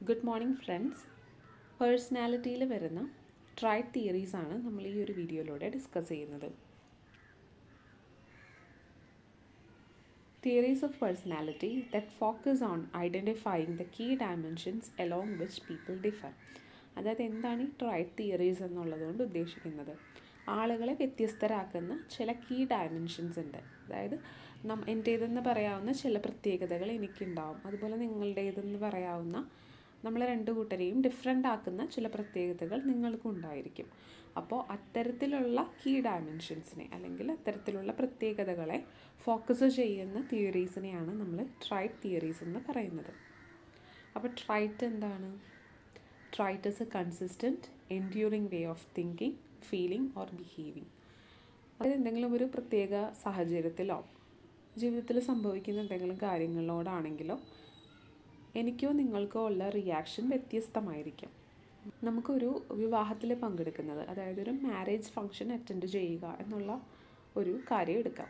Good morning friends പേഴ്സണാലിറ്റിയിൽ വരുന്ന tried theories ആണ് നമ്മൾ ഈ ഒരു വീഡിയോയിലൂടെ ഡിസ്കസ് ചെയ്യുന്നത് theories of personality that focus on identifying the key dimensions along which people differ അതായത് എന്താണ് ഈ ട്രൈഡ് തിയറീസ് എന്നുള്ളതുകൊണ്ട് ഉദ്ദേശിക്കുന്നത് ആളുകളെ വ്യത്യസ്തരാക്കുന്ന ചില കീ ഡയമെൻഷൻസ് ഉണ്ട് അതായത് നം എൻ്റേതെന്ന് പറയാവുന്ന ചില പ്രത്യേകതകൾ എനിക്കുണ്ടാവും അതുപോലെ നിങ്ങളുടേതെന്ന് പറയാവുന്ന നമ്മൾ രണ്ട് കൂട്ടരെയും ഡിഫറെൻ്റ് ആക്കുന്ന ചില പ്രത്യേകതകൾ നിങ്ങൾക്കും ഉണ്ടായിരിക്കും അപ്പോൾ അത്തരത്തിലുള്ള കീ ഡയമെൻഷൻസിനെ അല്ലെങ്കിൽ അത്തരത്തിലുള്ള പ്രത്യേകതകളെ ഫോക്കസ് ചെയ്യുന്ന തിയറീസിനെയാണ് നമ്മൾ ട്രൈറ്റ് തിയറീസ് എന്ന് പറയുന്നത് അപ്പോൾ ട്രൈറ്റ് എന്താണ് trait is a consistent enduring way of thinking feeling or behaving അതായത് എന്തെങ്കിലും ഒരു പ്രത്യേക സാഹചര്യത്തിലോ ജീവിതത്തിൽ സംഭവിക്കുന്ന എന്തെങ്കിലും കാര്യങ്ങളോടാണെങ്കിലോ എനിക്കോ നിങ്ങൾക്കോ ഉള്ള റിയാക്ഷൻ വ്യത്യസ്തമായിരിക്കും നമുക്കൊരു വിവാഹത്തിൽ പങ്കെടുക്കുന്നത് അതായത് ഒരു മാരേജ് ഫങ്ഷൻ അറ്റൻഡ് ചെയ്യുക എന്നുള്ള ഒരു കാര്യം എടുക്കാം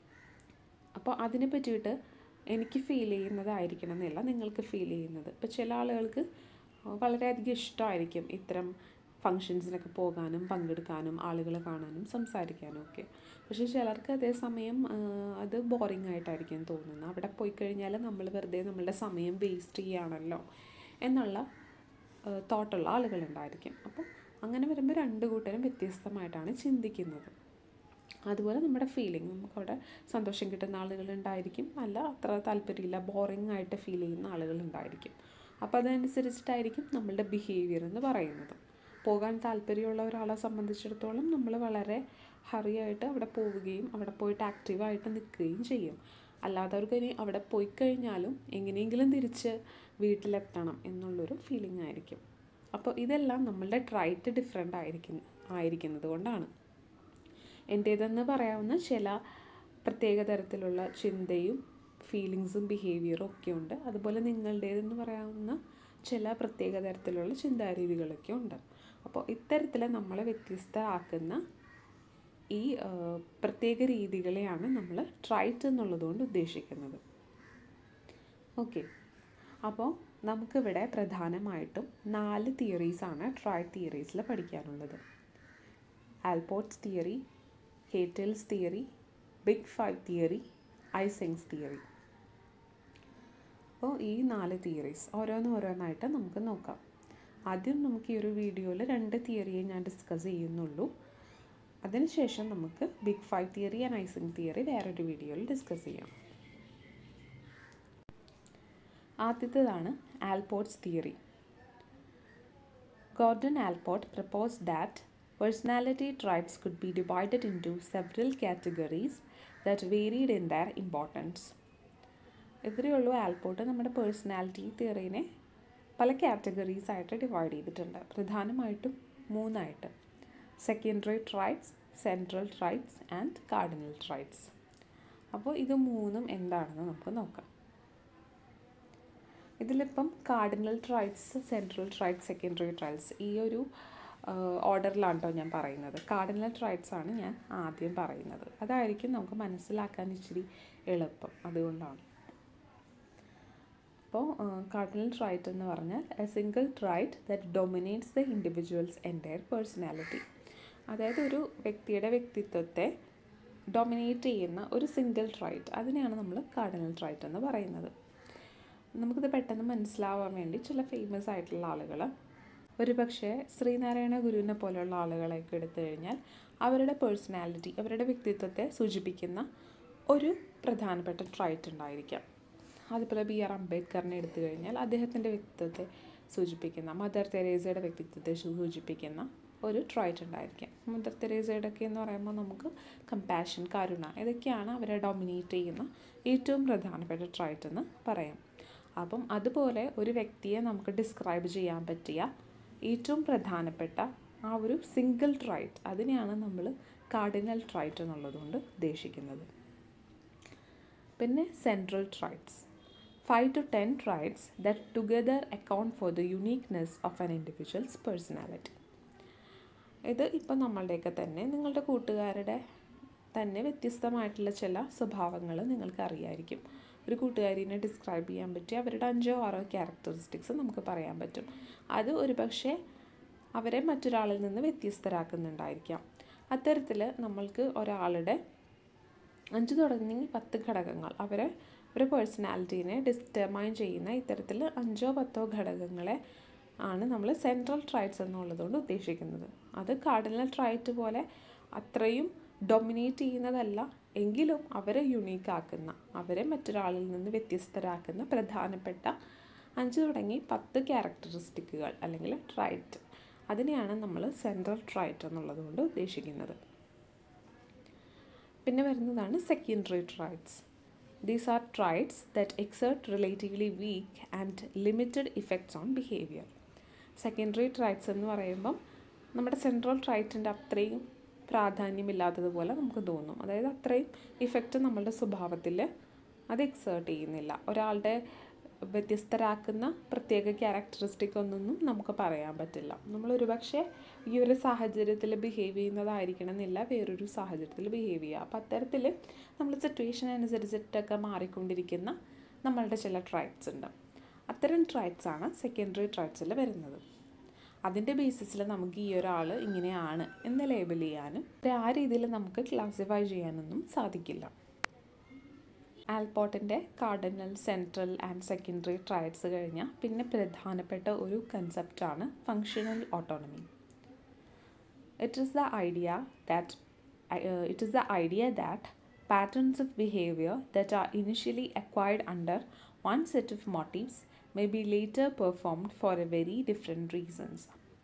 അപ്പോൾ അതിനെ പറ്റിയിട്ട് എനിക്ക് ഫീൽ ചെയ്യുന്നതായിരിക്കണം എന്നില്ല നിങ്ങൾക്ക് ഫീൽ ചെയ്യുന്നത് ഇപ്പോൾ ചില ആളുകൾക്ക് വളരെയധികം ഇഷ്ടമായിരിക്കും ഇത്തരം ഫങ്ഷൻസിനൊക്കെ പോകാനും പങ്കെടുക്കാനും ആളുകളെ കാണാനും സംസാരിക്കാനും ഒക്കെ പക്ഷേ ചിലർക്ക് അതേസമയം അത് ബോറിംഗ് ആയിട്ടായിരിക്കും തോന്നുന്നത് അവിടെ പോയി കഴിഞ്ഞാൽ നമ്മൾ വെറുതെ നമ്മളുടെ സമയം വേസ്റ്റ് ചെയ്യുകയാണല്ലോ എന്നുള്ള തോട്ടുള്ള ആളുകളുണ്ടായിരിക്കും അപ്പം അങ്ങനെ വരുമ്പോൾ രണ്ട് കൂട്ടരും വ്യത്യസ്തമായിട്ടാണ് ചിന്തിക്കുന്നത് അതുപോലെ നമ്മുടെ ഫീലിംഗ് നമുക്കവിടെ സന്തോഷം കിട്ടുന്ന ആളുകളുണ്ടായിരിക്കും അല്ല അത്ര താല്പര്യമില്ല ബോറിംഗ് ആയിട്ട് ഫീൽ ചെയ്യുന്ന ആളുകളുണ്ടായിരിക്കും അപ്പോൾ അതനുസരിച്ചിട്ടായിരിക്കും നമ്മളുടെ ബിഹേവിയർ എന്ന് പറയുന്നത് പോകാൻ താല്പര്യമുള്ള ഒരാളെ സംബന്ധിച്ചിടത്തോളം നമ്മൾ വളരെ ഹറിയായിട്ട് അവിടെ പോവുകയും അവിടെ പോയിട്ട് ആക്റ്റീവായിട്ട് നിൽക്കുകയും ചെയ്യും അല്ലാത്തവർക്ക് ഇനി അവിടെ പോയി കഴിഞ്ഞാലും എങ്ങനെയെങ്കിലും തിരിച്ച് വീട്ടിലെത്തണം എന്നുള്ളൊരു ഫീലിംഗ് ആയിരിക്കും അപ്പോൾ ഇതെല്ലാം നമ്മളുടെ ട്രൈറ്റ് ഡിഫറെൻ്റ് ആയിരിക്കും ആയിരിക്കുന്നത് കൊണ്ടാണ് എൻ്റേതെന്ന് പറയാവുന്ന ചില പ്രത്യേക തരത്തിലുള്ള ചിന്തയും ഫീലിങ്സും ബിഹേവിയറും ഒക്കെ ഉണ്ട് അതുപോലെ നിങ്ങളുടേതെന്ന് പറയാവുന്ന ചില പ്രത്യേക തരത്തിലുള്ള ചിന്താരീതികളൊക്കെ ഉണ്ട് അപ്പോൾ ഇത്തരത്തിൽ നമ്മളെ വ്യത്യസ്തമാക്കുന്ന ഈ പ്രത്യേക രീതികളെയാണ് നമ്മൾ ട്രൈറ്റ് എന്നുള്ളതുകൊണ്ട് ഉദ്ദേശിക്കുന്നത് ഓക്കെ അപ്പോൾ നമുക്കിവിടെ പ്രധാനമായിട്ടും നാല് തിയറീസാണ് ട്രൈറ്റ് തിയറീസിൽ പഠിക്കാനുള്ളത് Allport's theory Cattell's theory big five theory Eysenck's theory അപ്പോൾ ഈ നാല് തിയറീസ് ഓരോന്നോരോന്നായിട്ട് നമുക്ക് നോക്കാം ആദ്യം നമുക്ക് ഈ ഒരു വീഡിയോയിൽ രണ്ട് തിയറിയെ ഞാൻ ഡിസ്കസ് ചെയ്യുന്നുള്ളൂ അതിനുശേഷം നമുക്ക് big five theory and Eysenck theory വേറൊരു വീഡിയോയിൽ ഡിസ്കസ് ചെയ്യാം ആദ്യത്തേതാണ് Allport's theory Gordon Allport propose that personality traits could be divided into several categories that varied in their importance. ഇത്രയേ ഉള്ളൂ ആൽപോർട്ട് നമ്മുടെ പേഴ്സണാലിറ്റി തിയറീനെ പല കാറ്റഗറീസ് ആയിട്ട് ഡിവൈഡ് ചെയ്തിട്ടുണ്ട് പ്രധാനമായിട്ടും മൂന്നായിട്ട് secondary traits central traits and cardinal traits അപ്പോൾ ഇത് മൂന്നും എന്താണെന്ന് നമുക്ക് നോക്കാം ഇതിലിപ്പം cardinal traits central traits secondary traits ഈ ഒരു ഓർഡറിലാണ് കേട്ടോ ഞാൻ പറയുന്നത് കാർഡിനൽ ട്രൈറ്റ്സ് ആണ് ഞാൻ ആദ്യം പറയുന്നത് അതായിരിക്കും നമുക്ക് മനസ്സിലാക്കാൻ ഇച്ചിരി എളുപ്പം അതുകൊണ്ടാണ് അപ്പോൾ കാർഡിനൽ ട്രൈറ്റ് എന്ന് പറഞ്ഞാൽ a single trait that dominates the individual's entire personality അതായത് ഒരു വ്യക്തിയുടെ വ്യക്തിത്വത്തെ ഡൊമിനേറ്റ് ചെയ്യുന്ന ഒരു സിംഗിൾ ട്രൈറ്റ് അതിനെയാണ് നമ്മൾ കാർഡിനൽ ട്രൈറ്റ് എന്ന് പറയുന്നത് നമുക്കിത് പെട്ടെന്ന് മനസ്സിലാവാൻ വേണ്ടി ചില ഫേമസ് ആയിട്ടുള്ള ആളുകൾ ഒരു പക്ഷേ ശ്രീനാരായണ ഗുരുവിനെ പോലെയുള്ള ആളുകളെയൊക്കെ എടുത്തു കഴിഞ്ഞാൽ അവരുടെ പേഴ്സണാലിറ്റി അവരുടെ വ്യക്തിത്വത്തെ സൂചിപ്പിക്കുന്ന ഒരു പ്രധാനപ്പെട്ട ട്രൈറ്റ് ഉണ്ടായിരിക്കാം അതുപോലെ ബി ആർ അംബേദ്കറിനെ എടുത്തു കഴിഞ്ഞാൽ അദ്ദേഹത്തിൻ്റെ വ്യക്തിത്വത്തെ സൂചിപ്പിക്കുന്ന മദർ തെരേസയുടെ വ്യക്തിത്വത്തെ സൂചിപ്പിക്കുന്ന ഒരു ട്രൈറ്റ് ഉണ്ടായിരിക്കാം മദർ തെരേസയുടെ ഒക്കെ എന്ന് പറയുമ്പോൾ നമുക്ക് കമ്പാഷൻ കരുണ ഇതൊക്കെയാണ് അവരെ ഡൊമിനേറ്റ് ചെയ്യുന്ന ഏറ്റവും പ്രധാനപ്പെട്ട ട്രൈറ്റ് എന്ന് പറയാം അപ്പം അതുപോലെ ഒരു വ്യക്തിയെ നമുക്ക് ഡിസ്ക്രൈബ് ചെയ്യാൻ പറ്റിയ ഏറ്റവും പ്രധാനപ്പെട്ട ആ ഒരു സിംഗിൾ ട്രൈറ്റ് അതിനെയാണ് നമ്മൾ കാർഡിനൽ ട്രൈറ്റ് എന്നുള്ളതുകൊണ്ട് ഉദ്ദേശിക്കുന്നത് പിന്നെ central traits five to ten traits that together account for the uniqueness of an individual's personality ഇത് ഇപ്പം നമ്മളുടെയൊക്കെ തന്നെ നിങ്ങളുടെ കൂട്ടുകാരുടെ തന്നെ വ്യത്യസ്തമായിട്ടുള്ള ചില സ്വഭാവങ്ങൾ നിങ്ങൾക്ക് അറിയായിരിക്കും ഒരു കൂട്ടുകാരിനെ ഡിസ്ക്രൈബ് ചെയ്യാൻ പറ്റിയ അവരുടെ അഞ്ചോ ആറോ ക്യാരക്ടറിസ്റ്റിക്സ് നമുക്ക് പറയാൻ പറ്റും അത് ഒരു പക്ഷേ അവരെ മറ്റൊരാളിൽ നിന്ന് വ്യത്യസ്തരാക്കുന്നുണ്ടായിരിക്കാം അത്തരത്തിൽ നമ്മൾക്ക് ഒരാളുടെ അഞ്ച് തുടങ്ങി പത്ത് ഘടകങ്ങൾ അവരെ ഒരു പേഴ്സണാലിറ്റീനെ ഡിറ്റർമൈൻ ചെയ്യുന്ന ഇത്തരത്തിൽ അഞ്ചോ പത്തോ ഘടകങ്ങളെ ആണ് നമ്മൾ സെൻട്രൽ ട്രൈറ്റ്സ് എന്നുള്ളതുകൊണ്ട് ഉദ്ദേശിക്കുന്നത് അത് കാർഡിനൽ ട്രൈറ്റ് പോലെ അത്രയും ഡൊമിനേറ്റ് ചെയ്യുന്നതല്ല എങ്കിലും അവരെ യുണീക്ക് ആക്കുന്ന അവരെ മറ്റൊരാളിൽ നിന്ന് വ്യത്യസ്തരാക്കുന്ന പ്രധാനപ്പെട്ട അഞ്ച് തുടങ്ങി പത്ത് ക്യാരക്ടറിസ്റ്റിക്കുകൾ അല്ലെങ്കിൽ ട്രൈറ്റ് അതിനെയാണ് നമ്മൾ സെൻട്രൽ ട്രൈറ്റ് എന്നുള്ളത് കൊണ്ട് ഉദ്ദേശിക്കുന്നത് പിന്നെ വരുന്നതാണ് secondary traits these are traits that exert relatively weak and limited effects on behaviour secondary traits എന്ന് പറയുമ്പം നമ്മുടെ സെൻട്രൽ ട്രൈറ്റിൻ്റെ അത്രയും പ്രാധാന്യമില്ലാത്തതുപോലെ നമുക്ക് തോന്നും അതായത് അത്രയും ഇഫക്റ്റ് നമ്മളുടെ സ്വഭാവത്തിൽ അത് എക്സേർട്ട് ചെയ്യുന്നില്ല ഒരാളുടെ വ്യത്യസ്തരാക്കുന്ന പ്രത്യേക ക്യാരക്ടറിസ്റ്റിക് ഒന്നൊന്നും നമുക്ക് പറയാൻ പറ്റില്ല നമ്മൾ ഒരുപക്ഷെ ഈ ഒരു സാഹചര്യത്തിൽ ബിഹേവ് ചെയ്യുന്നതായിരിക്കണം എന്നില്ല വേറൊരു സാഹചര്യത്തിൽ ബിഹേവ് ചെയ്യുക അപ്പം അത്തരത്തിൽ നമ്മൾ സിറ്റുവേഷൻ അനുസരിച്ചിട്ടൊക്കെ മാറിക്കൊണ്ടിരിക്കുന്ന നമ്മളുടെ ചില ട്രൈറ്റ്സ് ഉണ്ട് അത്തരം ട്രൈറ്റ്സ് ആണ് സെക്കൻഡറി ട്രൈറ്റ്സിൽ വരുന്നത് അതിൻ്റെ ബേസിസിൽ നമുക്ക് ഈ ഒരാൾ ഇങ്ങനെയാണ് എന്ന് ലേബൽ ചെയ്യാനും ആ രീതിയിൽ നമുക്ക് ക്ലാസിഫൈ ചെയ്യാനൊന്നും സാധിക്കില്ല ആൽപോട്ടിൻ്റെ cardinal central and secondary traits കഴിഞ്ഞാൽ പിന്നെ പ്രധാനപ്പെട്ട ഒരു കൺസെപ്റ്റാണ് functional autonomy it is the idea that it is the idea that patterns of behavior that are initially acquired under one set of motives may be later performed for a very different reasons.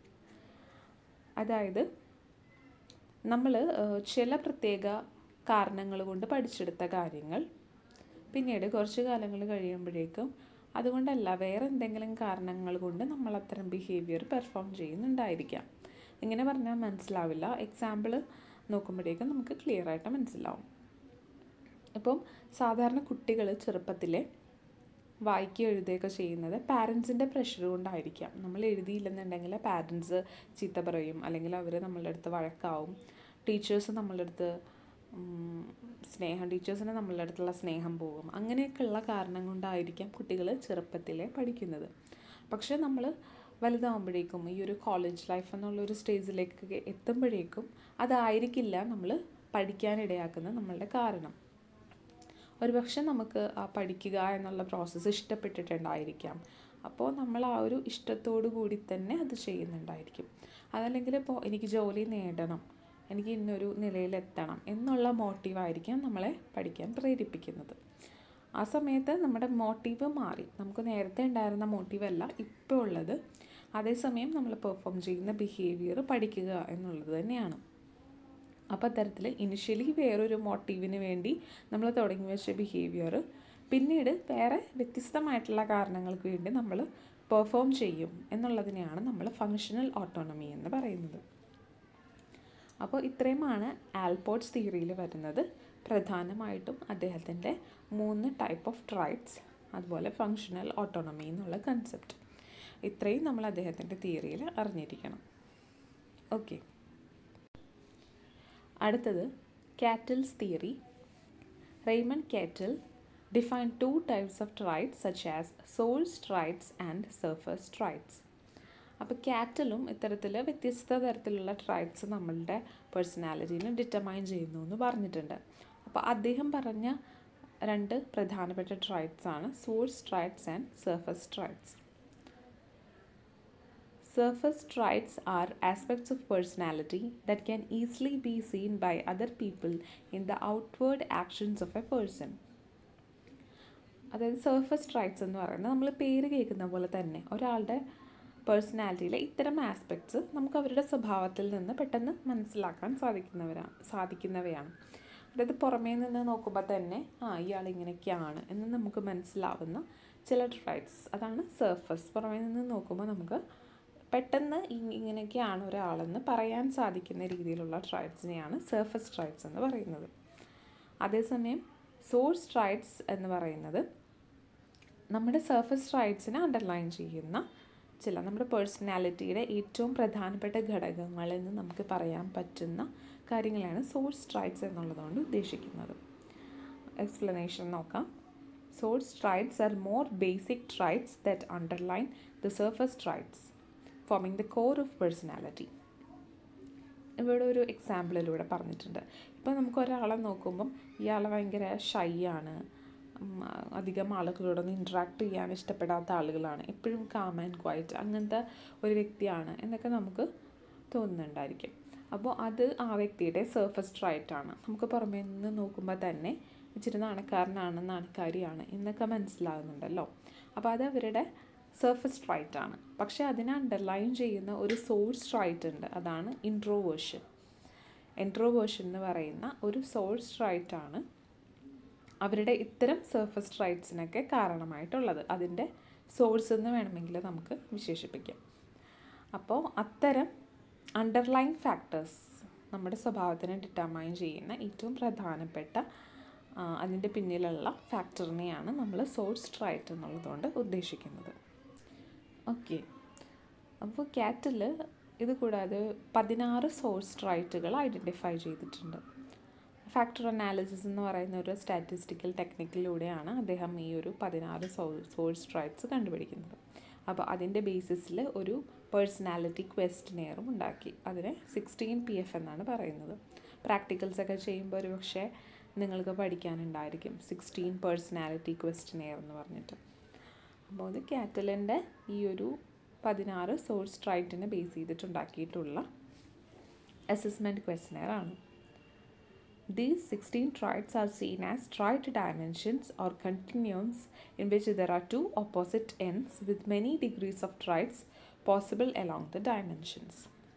അതായത് നമ്മൾ ചില പ്രത്യേക കാരണങ്ങൾ കൊണ്ട് പഠിച്ചെടുത്ത കാര്യങ്ങൾ പിന്നീട് കുറച്ച് കാലങ്ങൾ കഴിയുമ്പോഴേക്കും അതുകൊണ്ടല്ല വേറെ എന്തെങ്കിലും കാരണങ്ങൾ കൊണ്ട് നമ്മൾ അത്തരം ബിഹേവിയർ പെർഫോം ചെയ്യുന്നുണ്ടായിരിക്കാം ഇങ്ങനെ പറഞ്ഞാൽ മനസ്സിലാവില്ല എക്സാമ്പിൾ നോക്കുമ്പോഴേക്കും നമുക്ക് ക്ലിയർ ആയിട്ട് മനസ്സിലാവും ഇപ്പം സാധാരണ കുട്ടികൾ ചെറുപ്പത്തിൽ വായിക്കുകയോ എഴുതുകയൊക്കെ ചെയ്യുന്നത് പാരൻസിൻ്റെ പ്രഷർ കൊണ്ടായിരിക്കാം നമ്മൾ എഴുതിയില്ലെന്നുണ്ടെങ്കിൽ പാരൻസ് ചീത്ത പറയും അല്ലെങ്കിൽ അവർ നമ്മളുടെ അടുത്ത് വഴക്കാവും ടീച്ചേഴ്സ് നമ്മളുടെ അടുത്ത് സ്നേഹം ടീച്ചേഴ്സിന് നമ്മളുടെ അടുത്തുള്ള സ്നേഹം പോകും അങ്ങനെയൊക്കെയുള്ള കാരണം കൊണ്ടായിരിക്കാം കുട്ടികൾ ചെറുപ്പത്തിലെ പഠിക്കുന്നത് പക്ഷേ നമ്മൾ വലുതാകുമ്പോഴേക്കും ഈ ഒരു കോളേജ് ലൈഫ് എന്നുള്ള ഒരു സ്റ്റേജിലേക്ക് എത്തുമ്പോഴേക്കും അതായിരിക്കില്ല നമ്മൾ പഠിക്കാനിടയാക്കുന്ന നമ്മളുടെ കാരണം ഒരുപക്ഷെ നമുക്ക് ആ പഠിക്കുക എന്നുള്ള പ്രോസസ്സ് ഇഷ്ടപ്പെട്ടിട്ടുണ്ടായിരിക്കാം അപ്പോൾ നമ്മൾ ആ ഒരു ഇഷ്ടത്തോടു കൂടി തന്നെ അത് ചെയ്യുന്നുണ്ടായിരിക്കും അതല്ലെങ്കിൽ ഇപ്പോൾ എനിക്ക് ജോലി നേടണം എനിക്ക് ഇന്നൊരു നിലയിലെത്തണം എന്നുള്ള മോട്ടീവായിരിക്കാം നമ്മളെ പഠിക്കാൻ പ്രേരിപ്പിക്കുന്നത് ആ സമയത്ത് നമ്മുടെ മോട്ടീവ് മാറി നമുക്ക് നേരത്തെ ഉണ്ടായിരുന്ന മോട്ടീവല്ല ഇപ്പോൾ ഉള്ളത് അതേസമയം നമ്മൾ പെർഫോം ചെയ്യുന്ന ബിഹേവിയർ പഠിക്കുക എന്നുള്ളത് തന്നെയാണ് അപ്പോൾ അത്തരത്തിൽ ഇനിഷ്യലി വേറൊരു മോട്ടീവിന് വേണ്ടി നമ്മൾ തുടങ്ങി വെച്ച ബിഹേവിയർ പിന്നീട് വേറെ വ്യത്യസ്തമായിട്ടുള്ള കാരണങ്ങൾക്ക് വേണ്ടി നമ്മൾ പെർഫോം ചെയ്യും എന്നുള്ളതിനെയാണ് നമ്മൾ ഫങ്ഷണൽ ഓട്ടോണമി എന്ന് പറയുന്നത് അപ്പോൾ ഇത്രയുമാണ് ആൽപോർട്സ് തിയറിയിൽ വരുന്നത് പ്രധാനമായിട്ടും അദ്ദേഹത്തിൻ്റെ മൂന്ന് ടൈപ്പ് ഓഫ് ട്രൈറ്റ്സ് അതുപോലെ ഫങ്ഷണൽ ഓട്ടോണമി എന്നുള്ള കൺസെപ്റ്റ് ഇത്രയും നമ്മൾ അദ്ദേഹത്തിൻ്റെ തിയറിയിൽ അറിഞ്ഞിരിക്കണം ഓക്കെ അടുത്തത് Cattell's theory Raymond Cattell define two types of traits such as source traits and surface traits അപ്പോൾ കാറ്റലും ഇത്തരത്തിൽ വ്യത്യസ്ത തരത്തിലുള്ള ട്രൈറ്റ്സ് നമ്മളുടെ പേഴ്സണാലിറ്റീനെ ഡിറ്റർമൈൻ ചെയ്യുന്നു എന്ന് പറഞ്ഞിട്ടുണ്ട് അപ്പോൾ അദ്ദേഹം പറഞ്ഞ രണ്ട് പ്രധാനപ്പെട്ട ട്രൈറ്റ്സ് ആണ് source traits and surface traits Surface traits are aspects of personality that can easily be seen by other people in the outward actions of a person. അതായത് സർഫസ് ട്രൈറ്റ്സ് എന്ന് പറയുന്നത് നമ്മൾ പേര് കേൾക്കുന്ന പോലെ തന്നെ ഒരാളുടെ പേഴ്സണാലിറ്റിയിലെ ഇത്തരം ആസ്പെക്ട്സ് നമുക്ക് അവരുടെ സ്വഭാവത്തിൽ നിന്ന് പെട്ടെന്ന് മനസ്സിലാക്കാൻ സാധിക്കുന്നവരാണ് സാധിക്കുന്നവയാണ് അതായത് പുറമേ നിന്ന് നോക്കുമ്പോൾ തന്നെ ആ ഇയാൾ ഇങ്ങനെയൊക്കെയാണ് എന്ന് നമുക്ക് മനസ്സിലാവുന്ന ചില ട്രൈറ്റ്സ് അതാണ് സർഫസ് പുറമേ നിന്ന് നോക്കുമ്പോൾ നമുക്ക് പെട്ടെന്ന് ഇങ്ങനെയൊക്കെയാണ് ഒരാളെന്ന് പറയാൻ സാധിക്കുന്ന രീതിയിലുള്ള ട്രൈറ്റ്സിനെയാണ് സർഫസ് ട്രൈറ്റ്സ് എന്ന് പറയുന്നത് അതേസമയം സോഴ്സ് ട്രൈറ്റ്സ് എന്ന് പറയുന്നത് നമ്മുടെ സർഫസ് ട്രൈറ്റ്സിനെ അണ്ടർലൈൻ ചെയ്യുന്ന ചില നമ്മുടെ പേഴ്സണാലിറ്റിയുടെ ഏറ്റവും പ്രധാനപ്പെട്ട ഘടകങ്ങളെന്ന് നമുക്ക് പറയാൻ പറ്റുന്ന കാര്യങ്ങളാണ് സോഴ്സ് ട്രൈറ്റ്സ് എന്നുള്ളതുകൊണ്ട് ഉദ്ദേശിക്കുന്നത് എക്സ്പ്ലനേഷൻ നോക്കാം source traits are more basic traits that underline the surface traits, forming the core of personality. ഇവിടെ ഒരു എക്സാമ്പിളിലൂടെ പറഞ്ഞിട്ടുണ്ട് ഇപ്പോൾ നമുക്ക് ഒരാളെ നോക്കുമ്പം ഇയാൾ ഭയങ്കര ഷൈ ആണ് ഉം, അധികം ആളുകളോടൊന്നും ഇൻട്രാക്ട് ചെയ്യാൻ ഇഷ്ടപ്പെടാത്ത ആളുകളാണ് എപ്പോഴും കാം ആൻഡ് ക്വയറ്റ് അങ്ങനത്തെ ഒരു വ്യക്തിയാണ് എന്നൊക്കെ നമുക്ക് തോന്നുന്നുണ്ടായിരിക്കും അപ്പോൾ അത് ആ വ്യക്തിയുടെ സർഫസ് ട്രൈറ്റ് ആണ് നമുക്ക് പുറമേ നിന്ന് നോക്കുമ്പോൾ തന്നെ ഇച്ചിരി നാണക്കാരനാണ് നാണക്കാരിയാണ് എന്നൊക്കെ മനസ്സിലാകുന്നുണ്ടല്ലോ അപ്പോൾ അത് അവരുടെ സർഫസ് ട്രൈറ്റ് ആണ് പക്ഷേ അതിനെ അണ്ടർലൈൻ ചെയ്യുന്ന ഒരു സോഴ്സ് ട്രൈറ്റ് ഉണ്ട് അതാണ് ഇൻട്രോവേർഷൻ ഇൻട്രോവേർഷൻ എന്ന് പറയുന്ന ഒരു സോഴ്സ് ട്രൈറ്റ് ആണ് അവരുടെ ഇത്തരം സർഫസ് ട്രൈറ്റ്സിനൊക്കെ കാരണമായിട്ടുള്ളത് അതിൻ്റെ സോഴ്സ് എന്ന് വേണമെങ്കിൽ നമുക്ക് വിശേഷിപ്പിക്കാം അപ്പോൾ അത്തരം അണ്ടർലൈൻ ഫാക്ടേഴ്സ് നമ്മുടെ സ്വഭാവത്തിനെ ഡിറ്റർമൈൻ ചെയ്യുന്ന ഏറ്റവും പ്രധാനപ്പെട്ട ആ, അതിൻ്റെ പിന്നിലുള്ള ഫാക്ടറിനെയാണ് നമ്മൾ സോഴ്സ് ട്രൈറ്റ് എന്നുള്ളതുകൊണ്ട് ഉദ്ദേശിക്കുന്നത് ഓക്കെ അപ്പോൾ ക്യാറ്റിൽ ഇത് കൂടാതെ പതിനാറ് സോഴ്സ് ട്രൈറ്റുകൾ ഐഡൻറ്റിഫൈ ചെയ്തിട്ടുണ്ട് ഫാക്ടർ അനാലിസിസ് എന്ന് പറയുന്ന ഒരു സ്റ്റാറ്റിസ്റ്റിക്കൽ ടെക്നിക്കിലൂടെയാണ് അദ്ദേഹം ഈ ഒരു പതിനാറ് സോഴ്സ് ട്രൈറ്റ്സ് കണ്ടുപിടിക്കുന്നത് അപ്പോൾ അതിൻ്റെ ബേസിസിൽ ഒരു പേഴ്സണാലിറ്റി ക്വസ്റ്റിനെയറും ഉണ്ടാക്കി അതിനെ സിക്സ്റ്റീൻ പി എഫ് എന്നാണ് പറയുന്നത് പ്രാക്ടിക്കൽസ് ഒക്കെ ചെയ്യുമ്പോൾ ഒരു പക്ഷേ നിങ്ങൾക്ക് പഠിക്കാനുണ്ടായിരിക്കും സിക്സ്റ്റീൻ പേഴ്സണാലിറ്റി ക്വസ്റ്റിനെയർ എന്ന് പറഞ്ഞിട്ട് അപ്പോൾ അത് കാറ്റലിൻ്റെ ഈ ഒരു പതിനാറ് സോഴ്സ് ട്രൈറ്റിനെ ബേസ് ചെയ്തിട്ടുണ്ടാക്കിയിട്ടുള്ള അസസ്മെൻറ്റ് ക്വസ്റ്റിനെയർ ആണ് These 16 traits are seen as trait dimensions or continuums in which there are two opposite ends with many degrees of traits possible along the dimensions.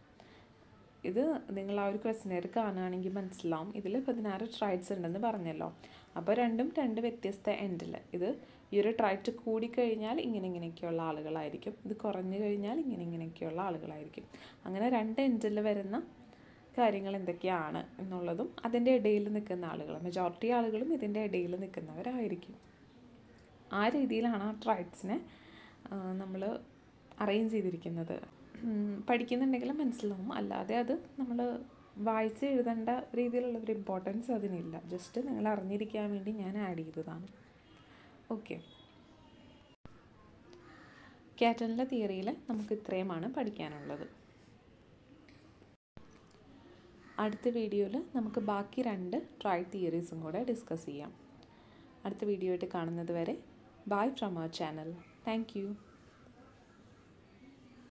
ഇത് നിങ്ങൾ ആ ഒരു ക്വസ്റ്റിനെയർ കാണുകയാണെങ്കിൽ മനസ്സിലാവും ഇതിൽ പതിനാറ് ട്രൈറ്റ്സ് ഉണ്ടെന്ന് പറഞ്ഞല്ലോ അപ്പോൾ രണ്ടും രണ്ട് വ്യത്യസ്ത എൻഡിൽ ഇത് ഈ ഒരു ട്രൈറ്റ് കൂടിക്കഴിഞ്ഞാൽ ഇങ്ങനെ ഇങ്ങനെയൊക്കെയുള്ള ആളുകളായിരിക്കും ഇത് കുറഞ്ഞു കഴിഞ്ഞാൽ ഇങ്ങനെ ഇങ്ങനെയൊക്കെയുള്ള ആളുകളായിരിക്കും അങ്ങനെ രണ്ട് എൻഡിൽ വരുന്ന കാര്യങ്ങൾ എന്തൊക്കെയാണ് എന്നുള്ളതും അതിൻ്റെ ഇടയിൽ നിൽക്കുന്ന ആളുകൾ മെജോറിറ്റി ആളുകളും ഇതിൻ്റെ ഇടയിൽ നിൽക്കുന്നവരായിരിക്കും ആ രീതിയിലാണ് ആ ട്രൈറ്റ്സിനെ നമ്മൾ അറേഞ്ച് ചെയ്തിരിക്കുന്നത് ഉം, പഠിക്കുന്നുണ്ടെങ്കിൽ മനസ്സിലാവും അല്ലാതെ അത് നമ്മൾ വായിച്ച് എഴുതേണ്ട രീതിയിലുള്ള ഒരു ഇമ്പോർട്ടൻസ് അതിനില്ല ജസ്റ്റ് നിങ്ങൾ അറിഞ്ഞിരിക്കാൻ വേണ്ടി ഞാൻ ആഡ് ചെയ്തതാണ് ഓക്കെ കാറ്റനിലെ തിയറിയിൽ നമുക്ക് ഇത്രയുമാണ് പഠിക്കാനുള്ളത് അടുത്ത വീഡിയോയിൽ നമുക്ക് ബാക്കി രണ്ട് ട്രൈ തിയറീസും കൂടെ ഡിസ്കസ് ചെയ്യാം അടുത്ത വീഡിയോ ആയിട്ട് കാണുന്നത് വരെ bye from our channel thank U